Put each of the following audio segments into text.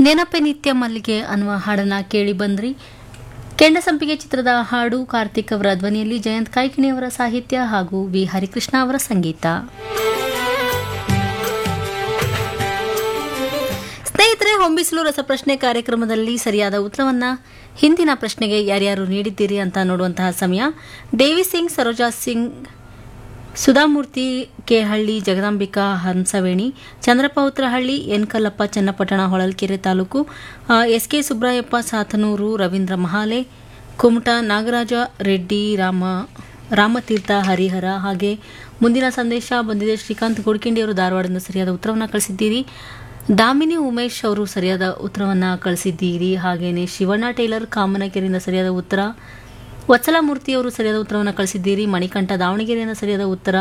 ನೆನಪೆ ನಿತ್ಯ ಮಲ್ಲಿಗೆ ಅನ್ನುವ ಹಾಡನ್ನ ಕೇಳಿ ಬಂದ್ರಿ ಕೆಂಡಸಂಪಿಗೆ ಚಿತ್ರದ ಹಾಡು ಕಾರ್ತಿಕ್ ಅವರ ಧ್ವನಿಯಲ್ಲಿ ಜಯಂತ್ ಕಾಯ್ಕಿಣಿ ಅವರ ಸಾಹಿತ್ಯ ಹಾಗೂ ವಿ ಹರಿಕೃಷ್ಣ ಅವರ ಸಂಗೀತ ಸ್ನೇಹಿತರೆ ಹೊಂಬಿಸಲು ರಸಪ್ರಶ್ನೆ ಕಾರ್ಯಕ್ರಮದಲ್ಲಿ ಸರಿಯಾದ ಉತ್ತರವನ್ನ ಹಿಂದಿನ ಪ್ರಶ್ನೆಗೆ ಯಾರ್ಯಾರು ನೀಡಿದ್ದೀರಿ ಅಂತ ನೋಡುವಂತಹ ಸಮಯ Devi Singh Saroja Singh Sudha Murthy Kehalli Jagadambika Hamsaveni Chandrappa Uttarahalli N Kallappa Channapatna Holalkere taluk S K Subrayappa Sathanur Ravindra Mahale Kumta Nagaraja Reddy Rama Ramatheertha Harihara ಹಾಗೆ ಮುಂದಿನ ಸಂದೇಶ ಬಂದಿದೆ ಶ್ರೀಕಾಂತ್ ಗೋಡ್ಕಿಂಡಿ ಅವರು ಧಾರವಾಡದಿಂದ ಸರಿಯಾದ ಉತ್ತರವನ್ನು ಕಳಿಸಿದ್ದೀರಿ ದಾಮಿನಿ ಉಮೇಶ್ ಅವರು ಸರಿಯಾದ ಉತ್ತರವನ್ನು ಕಳಿಸಿದ್ದೀರಿ ಹಾಗೆಯೇ ಶಿವಣ್ಣ ಟೈಲರ್ ಕಾಮನಕೆರೆಯಿಂದ ಸರಿಯಾದ ಉತ್ತರ ವತ್ಸಲಾಮೂರ್ತಿ ಅವರು ಸರಿಯಾದ ಉತ್ತರವನ್ನು ಕಳಿಸಿದ್ದೀರಿ ಮಣಿಕಂಠ ದಾವಣಗೆರೆಯಿಂದ ಸರಿಯಾದ ಉತ್ತರ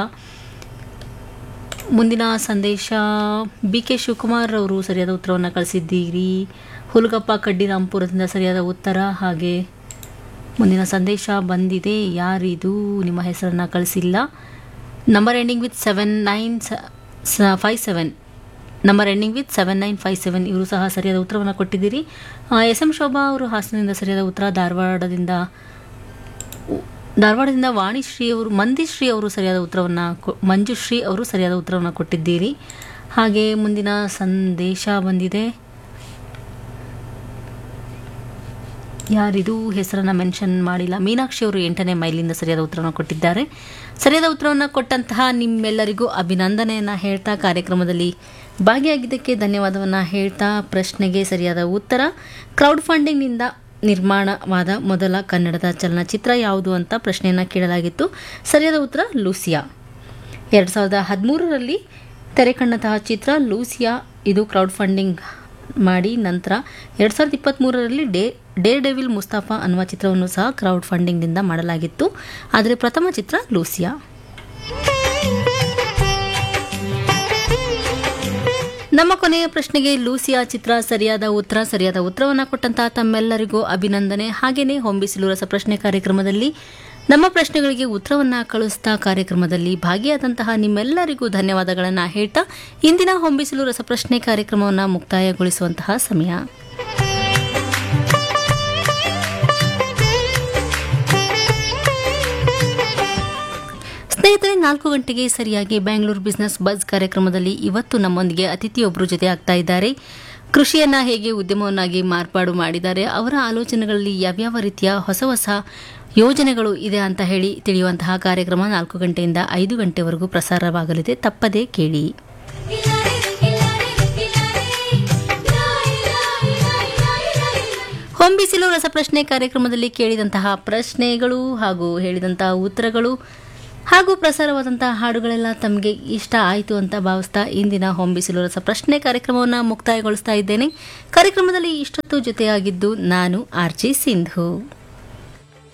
ಮುಂದಿನ ಸಂದೇಶ ಬಿ ಕೆ ಶಿವಕುಮಾರ್ ಅವರು ಸರಿಯಾದ ಉತ್ತರವನ್ನು ಕಳಿಸಿದ್ದೀರಿ ಹುಲಗಪ್ಪ ಕಡ್ಡಿರಾಂಪುರದಿಂದ ಸರಿಯಾದ ಉತ್ತರ ಹಾಗೆ ಮುಂದಿನ ಸಂದೇಶ ಬಂದಿದೆ ಯಾರಿದು ನಿಮ್ಮ ಹೆಸರನ್ನು ಕಳಿಸಿಲ್ಲ number ending with seven nine five seven number ending with seven nine five seven ಇವರು ಸಹ ಸರಿಯಾದ ಉತ್ತರವನ್ನು ಕೊಟ್ಟಿದ್ದೀರಿ ಎಸ್ ಎಂ ಶೋಭಾ ಅವರು ಹಾಸನದಿಂದ ಸರಿಯಾದ ಉತ್ತರ ಧಾರವಾಡದಿಂದ ಧಾರವಾಡದಿಂದ ವಾಣಿಶ್ರೀ ಅವರು ಮಂದಿಶ್ರೀ ಅವರು ಸರಿಯಾದ ಉತ್ತರವನ್ನು ಮಂಜುಶ್ರೀ ಅವರು ಸರಿಯಾದ ಉತ್ತರವನ್ನು ಕೊಟ್ಟಿದ್ದೀರಿ ಹಾಗೆ ಮುಂದಿನ ಸಂದೇಶ ಬಂದಿದೆ ಯಾರಿದು ಹೆಸರನ್ನು ಮೆನ್ಷನ್ ಮಾಡಿಲ್ಲ ಮೀನಾಕ್ಷಿ ಅವರು ಎಂಟನೇ ಮೈಲಿಂದ ಸರಿಯಾದ ಉತ್ತರವನ್ನು ಕೊಟ್ಟಿದ್ದಾರೆ ಸರಿಯಾದ ಉತ್ತರವನ್ನು ಕೊಟ್ಟಂತಹ ನಿಮ್ಮೆಲ್ಲರಿಗೂ ಅಭಿನಂದನೆಯನ್ನು ಹೇಳ್ತಾ ಕಾರ್ಯಕ್ರಮದಲ್ಲಿ ಭಾಗಿಯಾಗಿದ್ದಕ್ಕೆ ಧನ್ಯವಾದವನ್ನು ಹೇಳ್ತಾ ಪ್ರಶ್ನೆಗೆ ಸರಿಯಾದ ಉತ್ತರ ಕ್ರೌಡ್ ಫಂಡಿಂಗ್ನಿಂದ ನಿರ್ಮಾಣವಾದ ಮೊದಲ ಕನ್ನಡದ ಚಲನಚಿತ್ರ ಯಾವುದು ಅಂತ ಪ್ರಶ್ನೆಯನ್ನು ಕೇಳಲಾಗಿತ್ತು ಸರಿಯಾದ ಉತ್ತರ ಲೂಸಿಯಾ ಎರಡು ಸಾವಿರದ ಹದಿಮೂರರಲ್ಲಿ ತೆರೆ ಕಂಡಂತಹ ಚಿತ್ರ ಲೂಸಿಯಾ ಇದು ಕ್ರೌಡ್ ಫಂಡಿಂಗ್ ಮಾಡಿ ನಂತರ ಎರಡು ಸಾವಿರದ ಇಪ್ಪತ್ತ್ಮೂರರಲ್ಲಿ ಡೇ ಡೇ ಡೆವಿಲ್ ಮುಸ್ತಾಫಾ ಅನ್ನುವ ಚಿತ್ರವನ್ನು ಸಹ ಕ್ರೌಡ್ ಫಂಡಿಂಗ್ನಿಂದ ಮಾಡಲಾಗಿತ್ತು ಆದರೆ ಪ್ರಥಮ ಚಿತ್ರ ಲೂಸಿಯಾ ನಮ್ಮ ಕೊನೆಯ ಪ್ರಶ್ನೆಗೆ ಲೂಸಿಯಾ ಚಿತ್ರ ಸರಿಯಾದ ಉತ್ತರ ಸರಿಯಾದ ಉತ್ತರವನ್ನು ಕೊಟ್ಟಂತಹ ತಮ್ಮೆಲ್ಲರಿಗೂ ಅಭಿನಂದನೆ ಹಾಗೆಯೇ ಹೊಂಬಿಸಿಲು ರಸ ಪ್ರಶ್ನೆ ಕಾರ್ಯಕ್ರಮದಲ್ಲಿ ನಮ್ಮ ಪ್ರಶ್ನೆಗಳಿಗೆ ಉತ್ತರವನ್ನು ಕಳಿಸ್ತಾ ಕಾರ್ಯಕ್ರಮದಲ್ಲಿ ಭಾಗಿಯಾದಂತಹ ನಿಮ್ಮೆಲ್ಲರಿಗೂ ಧನ್ಯವಾದಗಳನ್ನು ಹೇಳ್ತಾ ಇಂದಿನ ಹೊಂಬಿಸಿಲು ರಸಪ್ರಶ್ನೆ ಕಾರ್ಯಕ್ರಮವನ್ನು ಮುಕ್ತಾಯಗೊಳಿಸುವಂತಹ ಸಮಯ ಸ್ನೇಹಿತರೆ ನಾಲ್ಕು ಗಂಟೆಗೆ ಸರಿಯಾಗಿ ಬ್ಯಾಂಗ್ಳೂರು ಬಿಸ್ನೆಸ್ ಬಜ್ ಕಾರ್ಯಕ್ರಮದಲ್ಲಿ ಇವತ್ತು ನಮ್ಮೊಂದಿಗೆ ಅತಿಥಿಯೊಬ್ಬರು ಜೊತೆ ಆಗ್ತಾ ಇದ್ದಾರೆ ಕೃಷಿಯನ್ನ ಹೇಗೆ ಉದ್ಯಮವನ್ನಾಗಿ ಮಾರ್ಪಾಡು ಮಾಡಿದ್ದಾರೆ ಅವರ ಆಲೋಚನೆಗಳಲ್ಲಿ ಯಾವ್ಯಾವ ರೀತಿಯ ಹೊಸ ಹೊಸ ಯೋಜನೆಗಳು ಇದೆ ಅಂತ ಹೇಳಿ ತಿಳಿಯುವಂತಹ ಕಾರ್ಯಕ್ರಮ ನಾಲ್ಕು ಗಂಟೆಯಿಂದ ಐದು ಗಂಟೆವರೆಗೂ ಪ್ರಸಾರವಾಗಲಿದೆ ತಪ್ಪದೇ ಕೇಳಿ ಹೊಂಬಿಸಿಲು ರಸಪ್ರಶ್ನೆ ಕಾರ್ಯಕ್ರಮದಲ್ಲಿ ಕೇಳಿದಂತಹ ಪ್ರಶ್ನೆಗಳು ಹಾಗೂ ಹೇಳಿದಂತಹ ಉತ್ತರಗಳು ಹಾಗೂ ಪ್ರಸಾರವಾದಂತಹ ಹಾಡುಗಳೆಲ್ಲ ತಮಗೆ ಇಷ್ಟ ಆಯಿತು ಅಂತ ಭಾವಿಸ್ತಾ ಇಂದಿನ ಹೊಂಬಿಸಿಲು ರಸ ಪ್ರಶ್ನೆ ಕಾರ್ಯಕ್ರಮವನ್ನು ಮುಕ್ತಾಯಗೊಳಿಸ್ತಾ ಇದ್ದೇನೆ ಕಾರ್ಯಕ್ರಮದಲ್ಲಿ ಇಷ್ಟೊತ್ತು ಜೊತೆಯಾಗಿದ್ದು ನಾನು ಆರ್ಜಿ ಸಿಂಧು